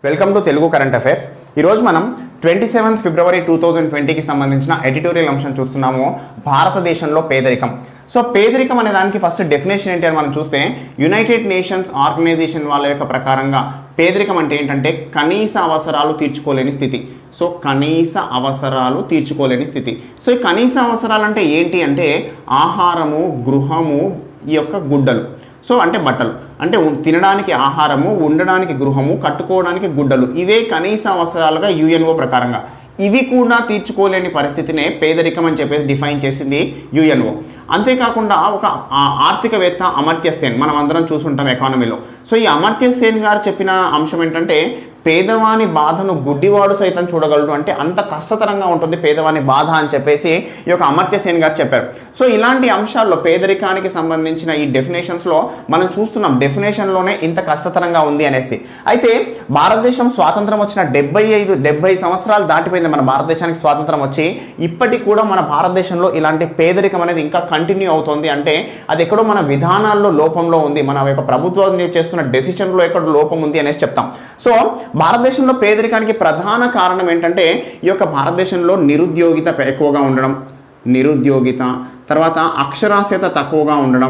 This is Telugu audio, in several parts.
welcome to Telugu current affairs ఈరోజు మనం twenty seventh February two thousand ట్వంటీకి సంబంధించిన ఎడిటోరియల్ అంశం చూస్తున్నాము భారతదేశంలో పేదరికం సో పేదరికం అనే దానికి ఫస్ట్ డెఫినేషన్ ఏంటి అని మనం చూస్తే యునైటెడ్ నేషన్స్ ఆర్గనైజేషన్ వాళ్ళ యొక్క ప్రకారంగా పేదరికం అంటే ఏంటంటే కనీస అవసరాలు తీర్చుకోలేని స్థితి సో కనీస అవసరాలు తీర్చుకోలేని స్థితి సో ఈ కనీస అవసరాలు అంటే ఏంటి అంటే ఆహారము గృహము ఈ యొక్క గుడ్డలు సో అంటే బట్టలు అంటే ఉ- తినడానికి ఆహారము ఉండడానికి గృహము కట్టుకోవడానికి గుడ్డలు ఇవే కనీస అవసరాలుగా యుఎన్ఓ ప్రకారంగా ఇవి కూడా తీర్చుకోలేని పరిస్థితినే పేదరికం అని చెప్పేసి డిఫైన్ చేసింది యుఎన్ఓ అంతేకాకుండా ఒక ఆ, ఆర్థికవేత్త అమర్త్య సేన్ మనం అందరం చూసుంటాం ఎకానమీలో సో ఈ అమర్త్య సేన్ గారు చెప్పిన అంశం ఏంటంటే పేదవాని బాధను గుడ్డివాడు సైతం చూడగలడు అంటే అంత కష్టతరంగా ఉంటుంది పేదవాని బాధ అని చెప్పేసి ఈ యొక్క అమర్త్య సేన్ గారు చెప్పారు సో ఇలాంటి అంశాల్లో పేదరికానికి సంబంధించిన ఈ డెఫినేషన్స్లో మనం చూస్తున్నాం డెఫినేషన్లోనే ఇంత కష్టతరంగా ఉంది అనేసి అయితే భారతదేశం స్వాతంత్రం వచ్చిన డెబ్బై ఐదు డెబ్బై సంవత్సరాలు దాటిపోయింది మన భారతదేశానికి స్వాతంత్రం వచ్చి ఇప్పటికి కూడా మన భారతదేశంలో ఇలాంటి పేదరికం అనేది ఇంకా కంటిన్యూ అవుతుంది అంటే అది ఎక్కడో మన విధానాల్లో లోపంలో ఉంది మన యొక్క ప్రభుత్వం చేస్తున్న డెసిషన్లో ఎక్కడ లోపం ఉంది అనేసి చెప్తాం సో భారతదేశంలో పేదరికానికి ప్రధాన కారణం ఏంటంటే ఈ యొక్క భారతదేశంలో నిరుద్యోగిత పె- ఎక్కువగా ఉండడం నిరుద్యోగిత తర్వాత అక్షరాస్యత తక్కువగా ఉండడం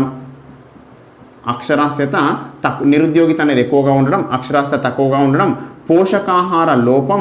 అక్షరాస్యత తక్కువ నిరుద్యోగిత అనేది ఎక్కువగా ఉండడం అక్షరాస్యత తక్కువగా ఉండడం పోషకాహార లోపం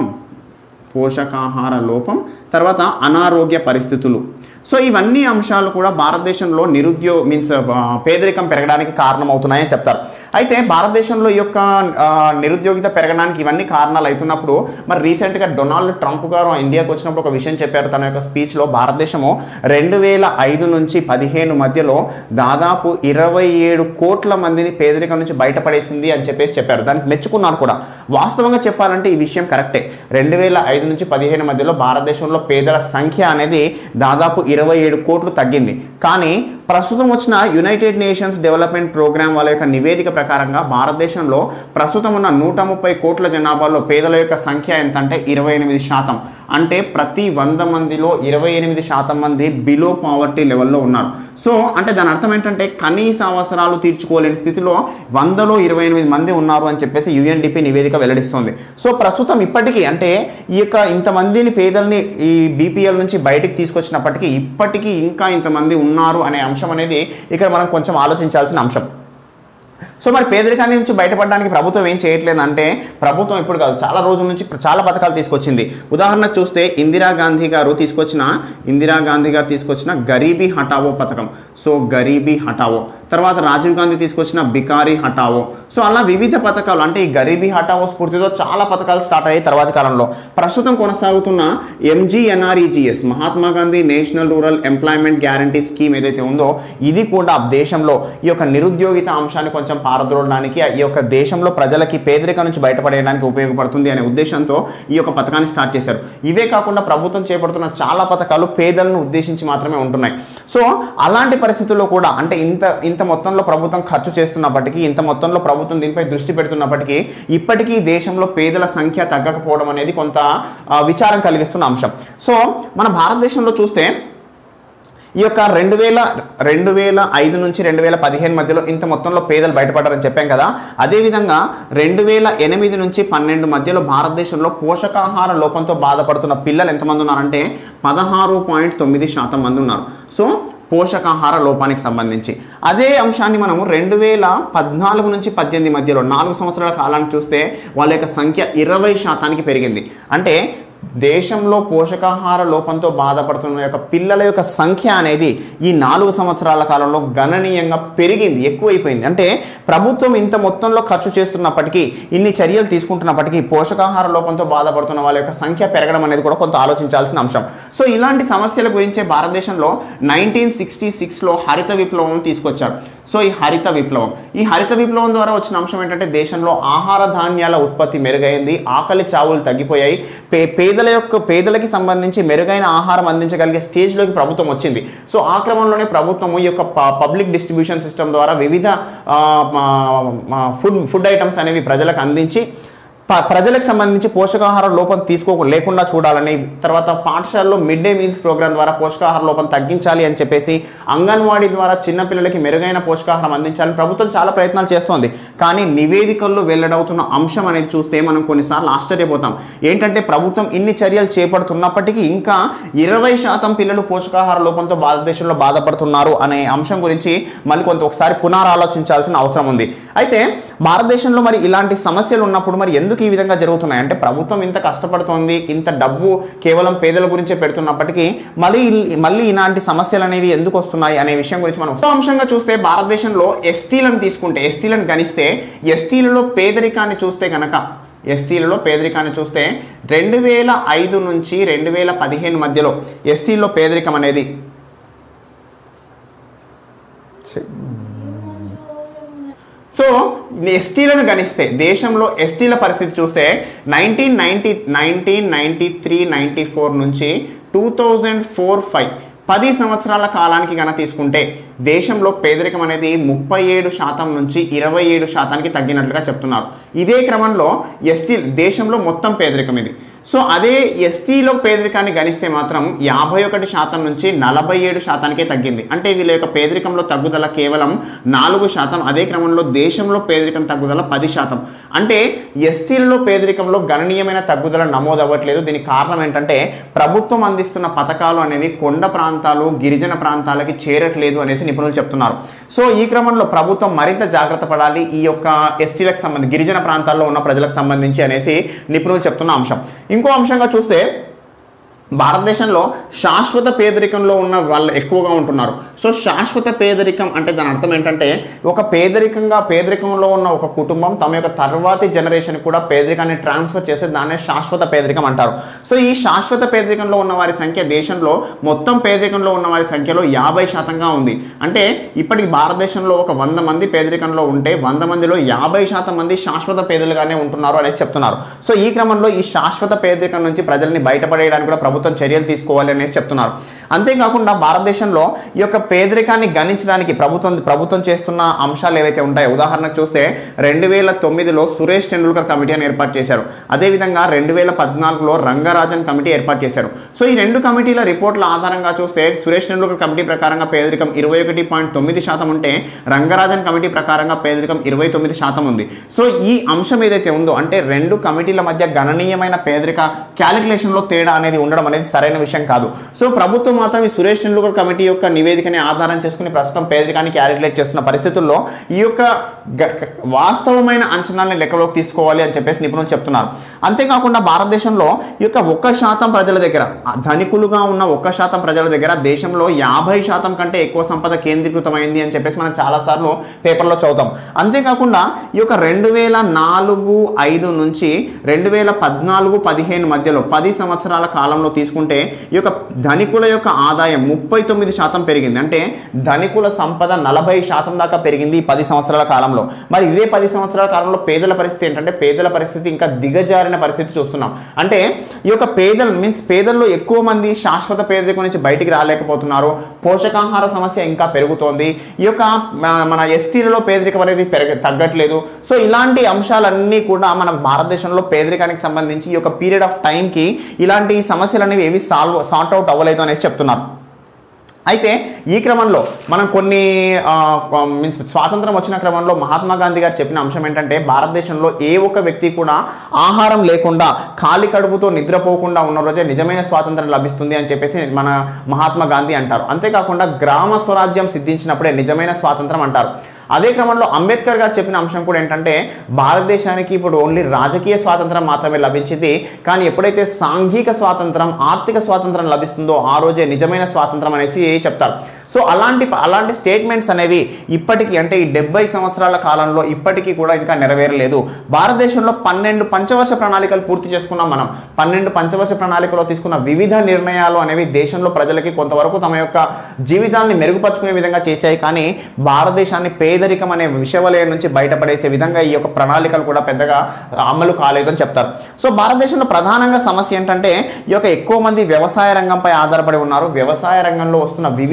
పోషకాహార లోపం తర్వాత అనారోగ్య పరిస్థితులు సో ఇవన్నీ అంశాలు కూడా భారతదేశంలో నిరుద్యోగ మీన్స్ పేదరికం పెరగడానికి కారణమవుతున్నాయని చెప్తారు అయితే భారతదేశంలో ఈ యొక్క ఆ, నిరుద్యోగిత పెరగడానికి ఇవన్నీ కారణాలు అవుతున్నప్పుడు మరి రీసెంట్గా డొనాల్డ్ ట్రంప్ గారు ఇండియాకి వచ్చినప్పుడు ఒక విషయం చెప్పారు తన యొక్క స్పీచ్లో భారతదేశము రెండు వేల ఐదు నుంచి పదిహేను మధ్యలో దాదాపు ఇరవై ఏడు కోట్ల మందిని పేదరికం నుంచి బయటపడేసింది అని చెప్పేసి చెప్పారు దానికి మెచ్చుకున్నారు కూడా వాస్తవంగా చెప్పాలంటే ఈ విషయం కరెక్టే రెండు వేల ఐదు నుంచి పదిహేను మధ్యలో భారతదేశంలో పేదల సంఖ్య అనేది దాదాపు ఇరవై ఏడు కోట్లు తగ్గింది కానీ ప్రస్తుతం వచ్చిన యునైటెడ్ నేషన్స్ డెవలప్మెంట్ ప్రోగ్రామ్ వాళ్ళ యొక్క నివేదిక ప్రకారంగా భారతదేశంలో ప్రస్తుతం ఉన్న నూట ముప్పై కోట్ల జనాభాలో పేదల యొక్క సంఖ్య ఎంత అంటే ఇరవై ఎనిమిది శాతం అంటే ప్రతి వంద మందిలో ఇరవై ఎనిమిది శాతం మంది బిలో పావర్టీ లెవెల్లో ఉన్నారు సో అంటే దాని అర్థం ఏంటంటే కనీస అవసరాలు తీర్చుకోలేని స్థితిలో వందలో ఇరవై ఎనిమిది మంది ఉన్నారు అని చెప్పేసి యుఎన్డిపి నివేదిక వెల్లడిస్తోంది సో ప్రస్తుతం ఇప్పటికీ అంటే ఈ యొక్క ఇంతమందిని పేదల్ని ఈ బీపీఎల్ నుంచి బయటికి తీసుకొచ్చినప్పటికీ ఇప్పటికీ ఇంకా ఇంతమంది ఉన్నారు అనే అంశం అనేది ఇక్కడ మనం కొంచెం ఆలోచించాల్సిన అంశం సో మరి పేదరికాన్ని నుంచి బయటపడడానికి ప్రభుత్వం ఏం చేయట్లేదు అంటే ప్రభుత్వం ఇప్పుడు కాదు చాలా రోజుల నుంచి చాలా పథకాలు తీసుకొచ్చింది ఉదాహరణకు చూస్తే ఇందిరాగాంధీ గారు తీసుకొచ్చిన ఇందిరాగాంధీ గారు తీసుకొచ్చిన గరీబీ హటావో పథకం సో గరీబీ హటావో తర్వాత రాజీవ్ గాంధీ తీసుకొచ్చిన బికారీ హటావో సో అలా వివిధ పథకాలు అంటే ఈ గరీబీ హటావో స్ఫూర్తితో చాలా పథకాలు స్టార్ట్ అయ్యాయి తర్వాత కాలంలో ప్రస్తుతం కొనసాగుతున్న MGNREGS Mahatma Gandhi national rural employment guarantee scheme ఏదైతే ఉందో ఇది కూడా దేశంలో ఈ యొక్క నిరుద్యోగిత అంశాన్ని కొంచెం పారద్రోడడానికి ఈ యొక్క దేశంలో ప్రజలకి పేదరికం నుంచి బయటపడేయడానికి ఉపయోగపడుతుంది అనే ఉద్దేశంతో ఈ యొక్క పథకాన్ని స్టార్ట్ చేశారు ఇవే కాకుండా ప్రభుత్వం చేపడుతున్న చాలా పథకాలు పేదలను ఉద్దేశించి మాత్రమే ఉంటున్నాయి సో అలాంటి పరిస్థితుల్లో కూడా అంటే ఇంత ఇంత మొత్తంలో ప్రభుత్వం ఖర్చు చేస్తున్నప్పటికీ ఇంత మొత్తంలో ప్రభుత్వం దీనిపై దృష్టి పెడుతున్నప్పటికీ ఇప్పటికీ దేశంలో పేదల సంఖ్య తగ్గకపోవడం అనేది కొంత ఆ, విచారం కలిగిస్తున్న అంశం సో మన భారతదేశంలో చూస్తే ఈ యొక్క రెండు వేల రెండు వేల ఐదు నుంచి రెండు వేల పదిహేను మధ్యలో ఇంత మొత్తంలో పేదలు బయటపడ్డారని చెప్పాం కదా అదేవిధంగా రెండు వేల ఎనిమిది నుంచి పన్నెండు మధ్యలో భారతదేశంలో పోషకాహార లోపంతో బాధపడుతున్న పిల్లలు ఎంతమంది ఉన్నారంటే పదహారు పాయింట్ తొమ్మిది శాతం మంది ఉన్నారు సో పోషకాహార లోపానికి సంబంధించి అదే అంశాన్ని మనము రెండు వేల పద్నాలుగు నుంచి పద్దెనిమిది మధ్యలో నాలుగు సంవత్సరాల కాలానికి చూస్తే వాళ్ళ యొక్క సంఖ్య ఇరవై శాతానికి పెరిగింది అంటే దేశంలో పోషకాహార లోపంతో బాధపడుతున్న యొక్క పిల్లల యొక్క సంఖ్య అనేది ఈ నాలుగు సంవత్సరాల కాలంలో గణనీయంగా పెరిగింది ఎక్కువైపోయింది అంటే ప్రభుత్వం ఇంత మొత్తంలో ఖర్చు చేస్తున్నప్పటికీ ఇన్ని చర్యలు తీసుకుంటున్నప్పటికీ పోషకాహార లోపంతో బాధపడుతున్న వాళ్ళ యొక్క సంఖ్య పెరగడం అనేది కూడా కొంత ఆలోచించాల్సిన అంశం సో ఇలాంటి సమస్యల గురించే భారతదేశంలో నైన్టీన్ సిక్స్టీ సిక్స్లో హరిత విప్లవం తీసుకొచ్చారు సో ఈ హరిత విప్లవం ఈ హరిత విప్లవం ద్వారా వచ్చిన అంశం ఏంటంటే దేశంలో ఆహార ధాన్యాల ఉత్పత్తి మెరుగైంది ఆకలి చావులు తగ్గిపోయాయి పే పేదల యొక్క పేదలకి సంబంధించి మెరుగైన ఆహారం అందించగలిగే స్టేజ్లోకి ప్రభుత్వం వచ్చింది సో ఆ క్రమంలోనే ప్రభుత్వం ఈ యొక్క ప- పబ్లిక్ డిస్ట్రిబ్యూషన్ సిస్టమ్ ద్వారా వివిధ ఆ, మా- మా ఫుడ్ ఫుడ్ ఐటమ్స్ అనేవి ప్రజలకు అందించి ప- ప్రజలకు సంబంధించి పోషకాహార లోపం తీసుకో లేకుండా చూడాలని తర్వాత పాఠశాలలో మిడ్ డే మీల్స్ ప్రోగ్రామ్ ద్వారా పోషకాహార లోపం తగ్గించాలి అని చెప్పేసి అంగన్వాడీ ద్వారా చిన్నపిల్లలకి మెరుగైన పోషకాహారం అందించాలని ప్రభుత్వం చాలా ప్రయత్నాలు చేస్తోంది కానీ నివేదికల్లో వెల్లడవుతున్న అంశం అనేది చూస్తే మనం కొన్నిసార్లు ఆశ్చర్యపోతాం ఏంటంటే ప్రభుత్వం ఇన్ని చర్యలు చేపడుతున్నప్పటికీ ఇంకా ఇరవై శాతం పిల్లలు పోషకాహార లోపంతో భారతదేశంలో బాధపడుతున్నారు అనే అంశం గురించి మళ్ళీ కొంత ఒకసారి పునరాలోచించాల్సిన అవసరం ఉంది అయితే భారతదేశంలో మరి ఇలాంటి సమస్యలు ఉన్నప్పుడు మరి ఎందుకు ఈ విధంగా జరుగుతున్నాయి అంటే ప్రభుత్వం ఇంత కష్టపడుతోంది ఇంత డబ్బు కేవలం పేదల గురించే పెడుతున్నప్పటికీ మళ్ళీ ఇల్- మళ్ళీ ఇలాంటి సమస్యలు అనేవి ఎందుకు వస్తున్నాయి అనే విషయం గురించి మనం ఇంకో అంశంగా చూస్తే భారతదేశంలో ఎస్టీలను తీసుకుంటే ఎస్టీలను గణిస్తే ఎస్టీలలో పేదరికాన్ని చూస్తే గనక ఎస్టీలలో పేదరికాన్ని చూస్తే రెండు వేల ఐదు నుంచి రెండు వేల పదిహేను మధ్యలో ఎస్టీలో పేదరికం అనేది సో ఎస్టీలను గణిస్తే దేశంలో ఎస్టీల పరిస్థితి చూస్తే nineteen ninety nineteen ninety three ninety four నుంచి టూ థౌజండ్ ఫోర్ ఫైవ్ పది సంవత్సరాల కాలానికి గన తీసుకుంటే దేశంలో పేదరికం అనేది ముప్పై ఏడు శాతం నుంచి ఇరవై ఏడు శాతానికి తగ్గినట్లుగా చెప్తున్నారు ఇదే క్రమంలో ఎస్టీ దేశంలో మొత్తం పేదరికం ఇది సో అదే ఎస్టీలో పేదరికాన్ని గణిస్తే మాత్రం యాభై ఒకటి శాతం నుంచి నలభై ఏడు శాతానికే తగ్గింది అంటే వీళ్ళ యొక్క పేదరికంలో తగ్గుదల కేవలం నాలుగు శాతం అదే క్రమంలో దేశంలో పేదరికం తగ్గుదల పది శాతం అంటే ఎస్టీలలో పేదరికంలో గణనీయమైన తగ్గుదల నమోదు అవ్వట్లేదు దీనికి కారణం ఏంటంటే ప్రభుత్వం అందిస్తున్న పథకాలు అనేవి కొండ ప్రాంతాలు గిరిజన ప్రాంతాలకి చేరట్లేదు అనేసి నిపుణులు చెప్తున్నారు సో ఈ క్రమంలో ప్రభుత్వం మరింత జాగ్రత్త పడాలి ఈ యొక్క ఎస్టీలకు సంబంధించి గిరిజన ప్రాంతాల్లో ఉన్న ప్రజలకు సంబంధించి అనేసి నిపుణులు చెప్తున్న అంశం ఇంకో అంశంగా చూస్తే భారతదేశంలో శాశ్వత పేదరికంలో ఉన్న వాళ్ళు ఎక్కువగా ఉంటున్నారు సో శాశ్వత పేదరికం అంటే దాని అర్థం ఏంటంటే ఒక పేదరికంగా పేదరికంలో ఉన్న ఒక కుటుంబం తమ యొక్క తర్వాతి జనరేషన్ కూడా పేదరికాన్ని ట్రాన్స్ఫర్ చేస్తే దాన్నే శాశ్వత పేదరికం అంటారు సో ఈ శాశ్వత పేదరికంలో ఉన్న వారి సంఖ్య దేశంలో మొత్తం పేదరికంలో ఉన్న వారి సంఖ్యలో యాభై శాతంగా ఉంది అంటే ఇప్పటికి భారతదేశంలో ఒక వంద మంది పేదరికంలో ఉంటే వంద మందిలో యాభై శాతం మంది శాశ్వత పేదలుగానే ఉంటున్నారు అనేసి చెప్తున్నారు సో ఈ క్రమంలో ఈ శాశ్వత పేదరికం నుంచి ప్రజల్ని బయటపడేయడానికి కూడా ప్రభుత్వం చర్యలు తీసుకోవాలి అనేసి చెప్తున్నారు అంతేకాకుండా భారతదేశంలో ఈ యొక్క పేదరికాన్ని గణించడానికి ప్రభుత్వం ప్రభుత్వం చేస్తున్న అంశాలు ఏవైతే ఉంటాయో ఉదాహరణకు చూస్తే రెండు వేల తొమ్మిదిలో సురేష్ టెండూల్కర్ కమిటీ అని ఏర్పాటు చేశారు అదేవిధంగా రెండు వేల పద్నాలుగులో రంగరాజన్ కమిటీ ఏర్పాటు చేశారు సో ఈ రెండు కమిటీల రిపోర్ట్ల ఆధారంగా చూస్తే సురేష్ టెండూల్కర్ కమిటీ ప్రకారంగా పేదరికం ఇరవై ఒకటి పాయింట్ తొమ్మిది శాతం ఉంటే రంగరాజన్ కమిటీ ప్రకారంగా పేదరికం ఇరవై తొమ్మిది శాతం ఉంది సో ఈ అంశం ఏదైతే ఉందో అంటే రెండు కమిటీల మధ్య గణనీయమైన పేదరిక క్యాలిక్యులేషన్లో తేడా అనేది ఉండడం అనేది సరైన విషయం కాదు సో ప్రభుత్వం మాత్రం ఈ సురేష్ టెండూల్కర్ కమిటీ యొక్క నివేదికని ఆధారం చేసుకుని ప్రస్తుతం పేదరికాన్ని క్యాలిక్యులేట్ చేస్తున్న పరిస్థితుల్లో ఈ యొక్క గ- గ- వాస్తవమైన అంచనాలను లెక్కలోకి తీసుకోవాలి అని చెప్పేసి నిపుణులు చెప్తున్నారు అంతేకాకుండా భారతదేశంలో ఈ యొక్క ఒక్క శాతం ప్రజల దగ్గర ఆ ధనికులుగా ఉన్న ఒక్క శాతం ప్రజల దగ్గర దేశంలో యాభై శాతం కంటే ఎక్కువ సంపద కేంద్రీకృతమైంది అని చెప్పేసి మనం చాలాసార్లు పేపర్లో చదువుతాం అంతేకాకుండా ఈ యొక్క రెండు వేల నాలుగు ఐదు నుంచి రెండు వేల పద్నాలుగు పదిహేను మధ్యలో పది సంవత్సరాల కాలంలో తీసుకుంటే ఈ యొక్క ధనికుల యొక్క ఆదాయం ముప్పై తొమ్మిది శాతం పెరిగింది అంటే ధనికుల సంపద నలభై శాతం దాకా పెరిగింది ఈ పది సంవత్సరాల కాలంలో మరి ఇదే పది సంవత్సరాల కాలంలో పేదల పరిస్థితి ఏంటంటే పేదల పరిస్థితి ఇంకా దిగజారిన పరిస్థితి చూస్తున్నాం అంటే ఈ యొక్క పేదలు మీన్స్ పేదల్లో ఎక్కువ మంది శాశ్వత పేదరికం నుంచి బయటికి రాలేకపోతున్నారు పోషకాహార సమస్య ఇంకా పెరుగుతోంది ఈ యొక్క మ- మన ఎస్టీలలో పేదరికం అనేది పెరగ తగ్గట్లేదు సో ఇలాంటి అంశాలన్నీ కూడా మన భారతదేశంలో పేదరికానికి సంబంధించి ఈ యొక్క పీరియడ్ ఆఫ్ టైంకి ఇలాంటి సమస్యలు అనేవి ఏవి సాల్వ్ సార్ట్ అవుట్ అవ్వలేదు అనేసి చెప్తున్నారు అయితే ఈ క్రమంలో మనం కొన్ని మీన్స్ స్వాతంత్రం వచ్చిన క్రమంలో మహాత్మా గాంధీ గారు చెప్పిన అంశం ఏంటంటే భారతదేశంలో ఏ ఒక్క వ్యక్తి కూడా ఆహారం లేకుండా ఖాళీ కడుపుతో నిద్రపోకుండా ఉన్న రోజే నిజమైన స్వాతంత్రం లభిస్తుంది అని చెప్పేసి మన మహాత్మా గాంధీ అంటారు అంతేకాకుండా గ్రామ స్వరాజ్యం సిద్ధించినప్పుడే నిజమైన స్వాతంత్రం అంటారు అదే క్రమంలో అంబేద్కర్ గారు చెప్పిన అంశం కూడా ఏంటంటే భారతదేశానికి ఇప్పుడు ఓన్లీ రాజకీయ స్వాతంత్రం మాత్రమే లభించింది కానీ ఎప్పుడైతే సాంఘిక స్వాతంత్రం ఆర్థిక స్వాతంత్రం లభిస్తుందో ఆ రోజే నిజమైన స్వాతంత్రం అనేసి చెప్తారు సో అలాంటి అలాంటి స్టేట్మెంట్స్ అనేవి ఇప్పటికీ అంటే ఈ డెబ్బై సంవత్సరాల కాలంలో ఇప్పటికీ కూడా ఇంకా నెరవేరలేదు భారతదేశంలో పన్నెండు పంచవర్ష ప్రణాళికలు పూర్తి చేసుకున్నాం మనం పన్నెండు పంచవర్ష ప్రణాళికలో తీసుకున్న వివిధ నిర్ణయాలు అనేవి దేశంలో ప్రజలకి కొంతవరకు తమ యొక్క జీవితాన్ని మెరుగుపరుచుకునే విధంగా చేశాయి కానీ భారతదేశాన్ని పేదరికం అనే విషవలయం నుంచి బయటపడేసే విధంగా ఈ యొక్క ప్రణాళికలు కూడా పెద్దగా అమలు కాలేదని చెప్తారు సో భారతదేశంలో ప్రధానంగా సమస్య ఏంటంటే ఈ యొక్క ఎక్కువ మంది వ్యవసాయ రంగంపై ఆధారపడి ఉన్నారు వ్యవసాయ రంగంలో వస్తున్న వివిధ సమస్యలు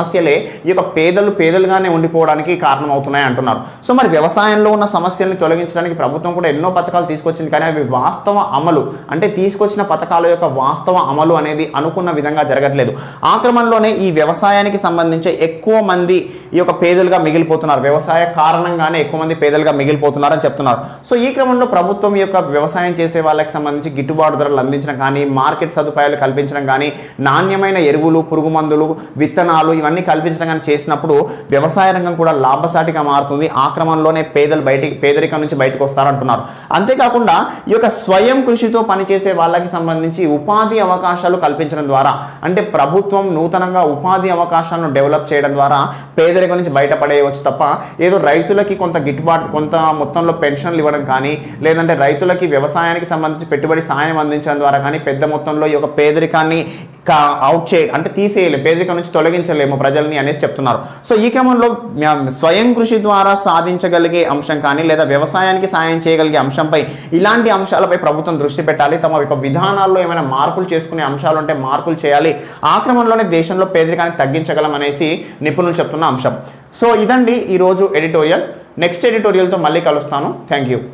సమస్యలే ఈ యొక్క పేదలు పేదలుగానే ఉండిపోవడానికి కారణం అవుతున్నాయి అంటున్నారు సో మరి వ్యవసాయంలో ఉన్న సమస్యల్ని తొలగించడానికి ప్రభుత్వం కూడా ఎన్నో పథకాలు తీసుకొచ్చింది కానీ అవి వాస్తవ అమలు అంటే తీసుకొచ్చిన పథకాల యొక్క వాస్తవ అమలు అనేది అనుకున్న విధంగా జరగట్లేదు ఆ క్రమంలోనే ఈ వ్యవసాయానికి సంబంధించి ఎక్కువ మంది ఈ యొక్క పేదలుగా మిగిలిపోతున్నారు వ్యవసాయ కారణంగానే ఎక్కువ మంది పేదలుగా మిగిలిపోతున్నారని చెప్తున్నారు సో ఈ క్రమంలో ప్రభుత్వం ఈ యొక్క వ్యవసాయం చేసే వాళ్ళకి సంబంధించి గిట్టుబాటు ధరలు అందించడం కానీ మార్కెట్ సదుపాయాలు కల్పించడం కానీ నాణ్యమైన ఎరువులు పురుగు మందులు విత్తనాలు ఇవన్నీ కల్పించడం కానీ చేసినప్పుడు వ్యవసాయ రంగం కూడా లాభసాటిగా మారుతుంది ఆ క్రమంలోనే పేదలు బయటికి పేదరికం నుంచి బయటకు వస్తారంటున్నారు అంతేకాకుండా ఈ యొక్క స్వయం కృషితో పనిచేసే వాళ్ళకి సంబంధించి ఉపాధి అవకాశాలు కల్పించడం ద్వారా అంటే ప్రభుత్వం నూతనంగా ఉపాధి అవకాశాలను డెవలప్ చేయడం ద్వారా పేదరికం నుంచి బయటపడేయవచ్చు తప్ప ఏదో రైతులకి కొంత గిట్టుబాటు కొంత మొత్తంలో పెన్షన్లు ఇవ్వడం కానీ లేదంటే రైతులకి వ్యవసాయానికి సంబంధించి పెట్టుబడి సాయం అందించడం ద్వారా కానీ పెద్ద మొత్తంలో ఈ యొక్క పేదరికాన్ని అవుట్ చే అంటే తీసేయలేము పేదరికం నుంచి తొలగించలేము ప్రజల్ని అనేసి చెప్తున్నారు సో ఈ క్రమంలో మ్యా- స్వయం కృషి ద్వారా సాధించగలిగే అంశం కానీ లేదా వ్యవసాయానికి సాయం చేయగలిగే అంశంపై ఇలాంటి అంశాలపై ప్రభుత్వం దృష్టి పెట్టాలి తమ యొక్క విధానాల్లో ఏమైనా మార్పులు చేసుకునే అంశాలు ఉంటే మార్పులు చేయాలి ఆ క్రమంలోనే దేశంలో పేదరికాన్ని తగ్గించగలం అనేసి నిపుణులు చెప్తున్న అంశం సో ఇదండి ఈరోజు ఎడిటోరియల్ నెక్స్ట్ ఎడిటోరియల్తో మళ్ళీ కలుస్తాను థ్యాంక్ యూ